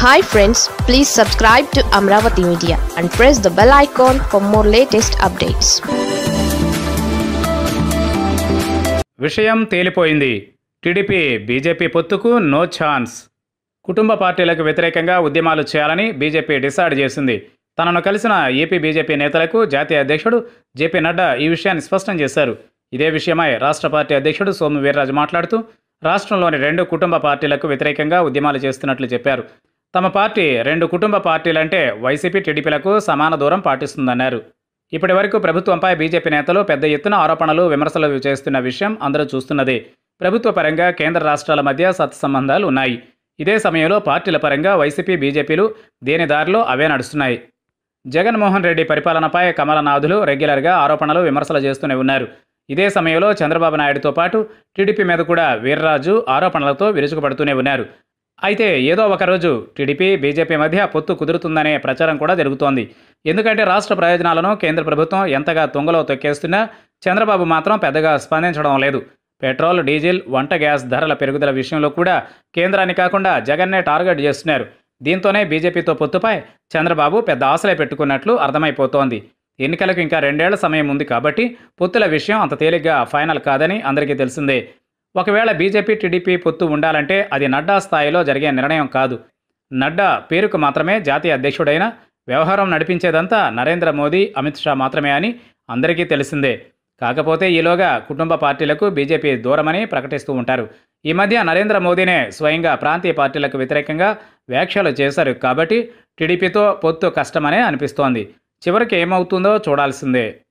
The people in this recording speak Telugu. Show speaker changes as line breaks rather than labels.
hi friends please subscribe to Amaravati media and press the bell icon for more latest updates
విషయం తేలిపోయింది టీడీపీ బీజేపీ పొత్తుకు నో ఛాన్స్ కుటుంబ పార్టీలకు వ్యతిరేకంగా ఉద్యమాలు చేయాలని బీజేపీ డిసైడ్ చేసింది తనను కలిసిన ఏపీ బీజేపీ నేతలకు జాతీయ అధ్యక్షుడు జేపీ నడ్డా ఈ విషయాన్ని స్పష్టం చేశారు ఇదే విషయమై రాష్ట్ర పార్టీ అధ్యక్షుడు సోము వీర్రాజు మాట్లాడుతూ రాష్ట్రంలోని రెండు కుటుంబ పార్టీలకు వ్యతిరేకంగా ఉద్యమాలు చేస్తున్నట్లు చెప్పారు తమ పార్టీ రెండు కుటుంబ పార్టీలంటే వైసీపీ టీడీపీలకు సమాన దూరం పాటిస్తుందన్నారు ఇప్పటి వరకు ప్రభుత్వంపై బీజేపీ నేతలు పెద్ద ఎత్తున ఆరోపణలు విమర్శలు చేస్తున్న విషయం అందరూ చూస్తున్నదే ప్రభుత్వ పరంగా కేంద్ర రాష్ట్రాల మధ్య సత్సంబంధాలు ఉన్నాయి ఇదే సమయంలో పార్టీల పరంగా వైసీపీ బీజేపీలు దేని దారిలో అవే నడుస్తున్నాయి జగన్మోహన్ రెడ్డి పరిపాలనపై కమలనాథులు రెగ్యులర్గా ఆరోపణలు విమర్శలు చేస్తూనే ఉన్నారు ఇదే సమయంలో చంద్రబాబు నాయుడుతో పాటు టీడీపీ మీద కూడా వీర్రాజు ఆరోపణలతో విరుచుకుపడుతూనే ఉన్నారు అయితే ఏదో ఒక రోజు టీడీపీ బీజేపీ మధ్య పొత్తు కుదురుతుందనే ప్రచారం కూడా జరుగుతోంది ఎందుకంటే రాష్ట్ర ప్రయోజనాలను కేంద్ర ప్రభుత్వం ఎంతగా తుంగలో తొక్కేస్తున్నా చంద్రబాబు మాత్రం పెద్దగా స్పందించడం లేదు పెట్రోల్ డీజిల్ వంట గ్యాస్ ధరల పెరుగుదల విషయంలో కూడా కేంద్రాన్ని కాకుండా జగన్నే టార్గెట్ చేస్తున్నారు దీంతోనే బీజేపీతో పొత్తుపై చంద్రబాబు పెద్ద ఆశలే పెట్టుకున్నట్లు అర్థమైపోతోంది ఎన్నికలకు ఇంకా రెండేళ్ల సమయం ఉంది కాబట్టి పొత్తుల విషయం అంత తేలిగ్గా ఫైనల్ కాదని అందరికీ తెలిసిందే ఒకవేళ బీజేపీ టీడీపీ పొత్తు ఉండాలంటే అది నడ్డా స్థాయిలో జరిగే నిర్ణయం కాదు నడ్డా పేరుకు మాత్రమే జాతీయ అధ్యక్షుడైన వ్యవహారం నడిపించేదంతా నరేంద్ర మోదీ అమిత్ షా మాత్రమే అని అందరికీ తెలిసిందే కాకపోతే ఈలోగా కుటుంబ పార్టీలకు బీజేపీ దూరమని ప్రకటిస్తూ ఉంటారు ఈ మధ్య నరేంద్ర మోదీనే స్వయంగా ప్రాంతీయ పార్టీలకు వ్యతిరేకంగా వ్యాఖ్యలు చేశారు కాబట్టి టీడీపీతో పొత్తు కష్టమనే అనిపిస్తోంది చివరికి ఏమవుతుందో చూడాల్సిందే